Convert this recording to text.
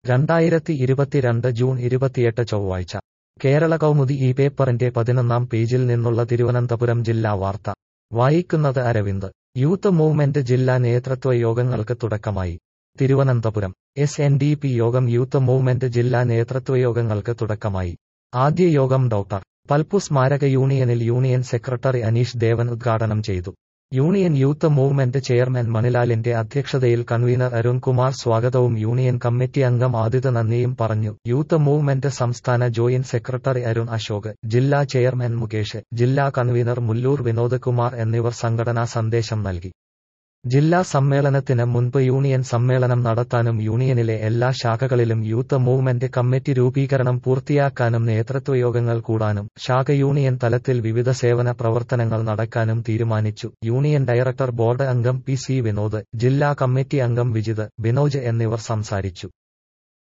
രണ്ടായിരത്തി ഇരുപത്തിരണ്ട് ജൂൺ ഇരുപത്തിയെട്ട് ചൊവ്വാഴ്ച കേരള കൗമുദി ഈ പേപ്പറിന്റെ പതിനൊന്നാം പേജിൽ നിന്നുള്ള തിരുവനന്തപുരം ജില്ലാ വാർത്ത വായിക്കുന്നത് അരവിന്ദ് യൂത്ത് മൂവ്മെന്റ് ജില്ലാ നേതൃത്വ യോഗങ്ങൾക്ക് തുടക്കമായി Thiruvananthapuram S N D P യോഗം യൂത്ത് മൂവ്മെന്റ് ജില്ലാ നേതൃത്വ യോഗങ്ങൾക്ക് തുടക്കമായി ആദ്യ യോഗം ഡോക്ടർ പൽപ്പു സ്മാരക യൂണിയനിൽ യൂണിയൻ സെക്രട്ടറി അനീഷ് ദേവൻ ഉദ്ഘാടനം ചെയ്തു യൂണിയൻ യൂത്ത് മൂവ്മെന്റ് ചെയർമാൻ മണിലാലിന്റെ അധ്യക്ഷതയിൽ കൺവീനർ അരുൺകുമാർ സ്വാഗതവും യൂണിയൻ കമ്മിറ്റി അംഗം ആദിത് നന്ദിയും പറഞ്ഞു യൂത്ത് മൂവ്മെന്റ് സംസ്ഥാന ജോയിന്റ് സെക്രട്ടറി അരുൺ അശോക് ജില്ലാ ചെയർമാൻ മുകേഷ് ജില്ലാ കൺവീനർ മുല്ലൂർ വിനോദ് കുമാർ എന്നിവർ സംഘടനാ സന്ദേശം നൽകി ജില്ലാ സമ്മേളനത്തിന് മുൻപ് യൂണിയൻ സമ്മേളനം നടത്താനും യൂണിയനിലെ എല്ലാ ശാഖകളിലും യൂത്ത് മൂവ്മെന്റ് കമ്മിറ്റി രൂപീകരണം പൂർത്തിയാക്കാനും നേതൃത്വയോഗങ്ങൾ കൂടാനും ശാഖ യൂണിയൻ തലത്തിൽ വിവിധ സേവന പ്രവർത്തനങ്ങൾ നടക്കാനും തീരുമാനിച്ചു യൂണിയൻ ഡയറക്ടർ ബോർഡ് അംഗം പി സി വിനോദ് ജില്ലാ കമ്മിറ്റി അംഗം വിജിത് ബിനോജ് എന്നിവർ സംസാരിച്ചു